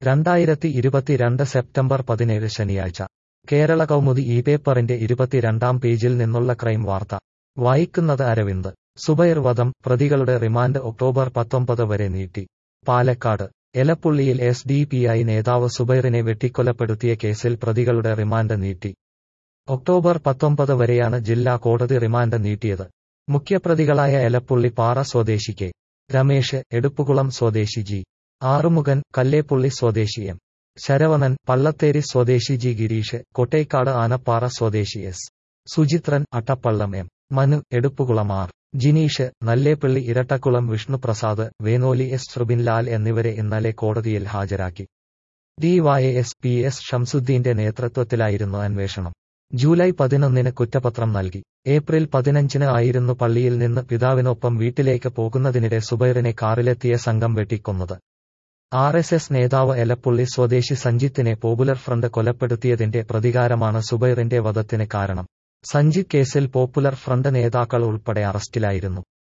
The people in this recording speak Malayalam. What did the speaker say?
രണ്ടായിരത്തി ഇരുപത്തിരണ്ട് സെപ്റ്റംബർ പതിനേഴ് ശനിയാഴ്ച കേരള കൗമുദി ഈ പേപ്പറിന്റെ ഇരുപത്തിരണ്ടാം പേജിൽ നിന്നുള്ള ക്രൈം വാർത്ത വായിക്കുന്നത് അരവിന്ദ് സുബൈർ വധം പ്രതികളുടെ റിമാൻഡ് ഒക്ടോബർ പത്തൊമ്പത് വരെ നീട്ടി പാലക്കാട് എലപ്പുള്ളിയിൽ എസ് ഡി പി ഐ നേതാവ് സുബൈറിനെ വെട്ടിക്കൊലപ്പെടുത്തിയ കേസിൽ പ്രതികളുടെ റിമാൻഡ് നീട്ടി ഒക്ടോബർ പത്തൊമ്പത് വരെയാണ് ജില്ലാ കോടതി റിമാൻഡ് നീട്ടിയത് മുഖ്യപ്രതികളായ എലപ്പുള്ളി പാറ സ്വദേശി കെ രമേശ് എടുപ്പുകുളം സ്വദേശി ജി ആറുമുഖൻ കല്ലേപ്പുള്ളി സ്വദേശി എം ശരവണൻ പള്ളത്തേരി സ്വദേശി ജി ഗിരീഷ് കൊട്ടേക്കാട് ആനപ്പാറ സ്വദേശി S Suchithran Attappallam M Manu Eduppukulam R Jineesh Nallepilly Irattakulam Vishnuprasad Venoli S Shrubinlal എന്നിവരെ ഇന്നലെ കോടതിയിൽ ഹാജരാക്കി ഡിവൈഎസ് പി എസ് ഷംസുദ്ദീന്റെ നേതൃത്വത്തിലായിരുന്നു അന്വേഷണം ജൂലൈ പതിനൊന്നിന് കുറ്റപത്രം നൽകി ഏപ്രിൽ പതിനഞ്ചിന് ആയിരുന്നു പള്ളിയിൽ നിന്ന് പിതാവിനൊപ്പം വീട്ടിലേക്ക് പോകുന്നതിനിടെ സുബൈറിനെ കാറിലെത്തിയ സംഘം വെട്ടിക്കൊന്നത് ആർ എസ് എസ് നേതാവ് എലപ്പുള്ളി സ്വദേശി സഞ്ജിത്തിനെ പോപ്പുലർ ഫ്രണ്ട് കൊലപ്പെടുത്തിയതിന്റെ പ്രതികാരമാണ് സുബൈറിന്റെ വധത്തിന് കാരണം സഞ്ജിത്ത് കേസിൽ പോപ്പുലർ ഫ്രണ്ട് നേതാക്കൾ ഉൾപ്പെടെ അറസ്റ്റിലായിരുന്നു